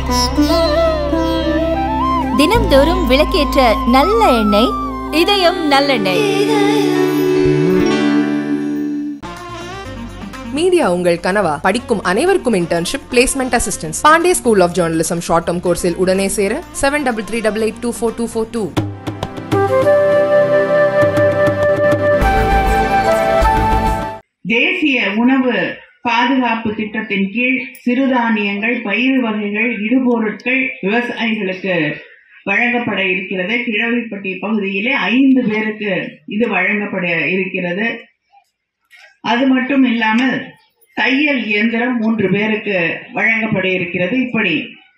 தினம்தோறும் விளக்கேற்ற நல்ல எண்ணெய் இதயம் நல்லெண்ணெய் மீடியா உங்கள் கனவா படிக்கும் அனைவருக்கும் internship placement assistance Pandey school of journalism short term கோர்ஸில் உடனே சேர seven double three double eight two four two four two தேசிய உணவு பாதுகாப்பு திட்டத்தின் கீழ் சிறுதானியங்கள் பயிர் வகைகள் இடுபொருட்கள் விவசாயிகளுக்கு வழங்கப்பட இருக்கிறது கிழவிப்பட்டி பகுதியிலே ஐந்து பேருக்கு இது வழங்கப்பட இருக்கிறது அது மட்டும் இல்லாமல் தையல் இயந்திரம் மூன்று பேருக்கு வழங்கப்பட இருக்கிறது இப்படி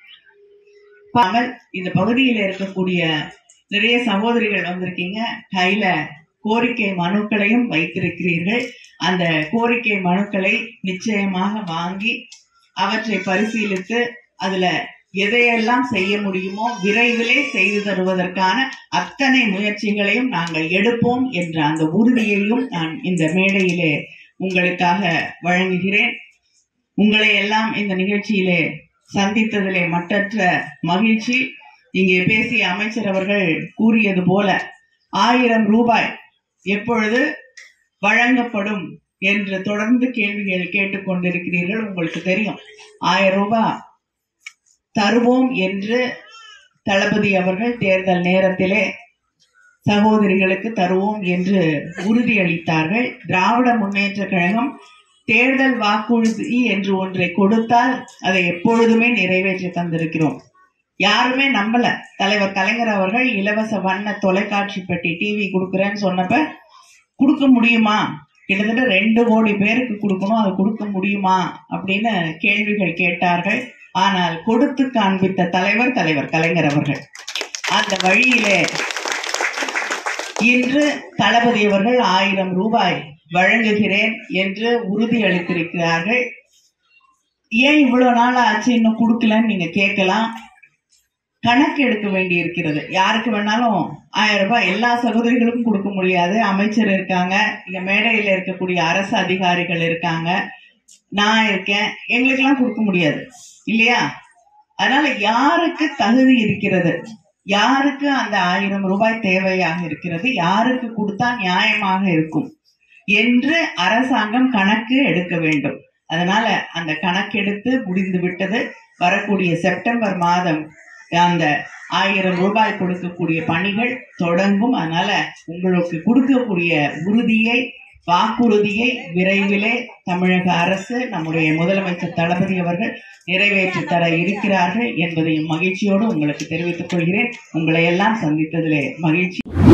பாமல் இந்த பகுதியில் இருக்கக்கூடிய நிறைய சகோதரிகள் வந்திருக்கீங்க கையில கோரிக்கை மனுக்களையும் வைத்திருக்கிறீர்கள் அந்த கோரிக்கை மனுக்களை நிச்சயமாக வாங்கி அவற்றை பரிசீலித்து அதுல எதையெல்லாம் செய்ய முடியுமோ விரைவிலே செய்து தருவதற்கான அத்தனை முயற்சிகளையும் நாங்கள் எடுப்போம் என்ற அந்த உறுதியையும் நான் இந்த மேடையிலே உங்களுக்காக வழங்குகிறேன் உங்களை எல்லாம் இந்த நிகழ்ச்சியிலே சந்தித்ததிலே மட்டற்ற மகிழ்ச்சி இங்கே பேசிய அமைச்சர் அவர்கள் கூறியது போல ஆயிரம் ரூபாய் எப்பொழுது வழங்கப்படும் என்று தொடர்ந்து கேள்விகள் கேட்டுக்கொண்டிருக்கிறீர்கள் உங்களுக்கு தெரியும் ஆயிரம் ரூபாய் தருவோம் என்று தளபதி அவர்கள் தேர்தல் நேரத்திலே சகோதரிகளுக்கு தருவோம் என்று உறுதியளித்தார்கள் திராவிட முன்னேற்ற கழகம் தேர்தல் வாக்குறுதி என்று ஒன்றை கொடுத்தால் அதை எப்பொழுதுமே நிறைவேற்றி தந்திருக்கிறோம் யாருமே நம்பல தலைவர் கலைஞர் அவர்கள் இலவச வண்ண தொலைக்காட்சி பெட்டி டிவி கொடுக்குறேன்னு சொன்னப்ப கொடுக்க முடியுமா கிட்டத்தட்ட ரெண்டு கோடி பேருக்கு கொடுக்கணும் அது கொடுக்க முடியுமா அப்படின்னு கேள்விகள் கேட்டார்கள் ஆனால் கொடுத்து காண்பித்த தலைவர் தலைவர் கலைஞர் அவர்கள் அந்த வழியிலே இன்று தளபதி அவர்கள் ஆயிரம் ரூபாய் வழங்குகிறேன் என்று உறுதி அளித்திருக்கிறார்கள் ஏன் இவ்வளவு நாள் ஆச்சு இன்னும் கொடுக்கலன்னு நீங்க கேட்கலாம் கணக்கு எடுக்க வேண்டி இருக்கிறது யாருக்கு வேணாலும் ஆயிரம் ரூபாய் எல்லா சகோதரிகளுக்கும் கொடுக்க முடியாது அமைச்சர் இருக்காங்க இங்க மேடையில இருக்கக்கூடிய அரசு அதிகாரிகள் இருக்காங்க நான் இருக்கேன் எங்களுக்கெல்லாம் கொடுக்க முடியாது இல்லையா அதனால யாருக்கு தகுதி இருக்கிறது யாருக்கு அந்த ஆயிரம் ரூபாய் தேவையாக இருக்கிறது யாருக்கு கொடுத்தா நியாயமாக இருக்கும் என்று அரசாங்கம் கணக்கு எடுக்க வேண்டும் அதனால அந்த கணக்கெடுத்து முடிந்து விட்டது வரக்கூடிய செப்டம்பர் மாதம் அந்த ஆயிரம் ரூபாய் கொடுக்கக்கூடிய பணிகள் தொடங்கும் அதனால உங்களுக்கு கொடுக்கக்கூடிய உறுதியை வாக்குறுதியை விரைவிலே தமிழக அரசு நம்முடைய முதலமைச்சர் தளபதி அவர்கள் நிறைவேற்றி தர இருக்கிறார்கள் என்பதையும் மகிழ்ச்சியோடு உங்களுக்கு தெரிவித்துக் கொள்கிறேன் உங்களை எல்லாம் சந்தித்ததிலே மகிழ்ச்சி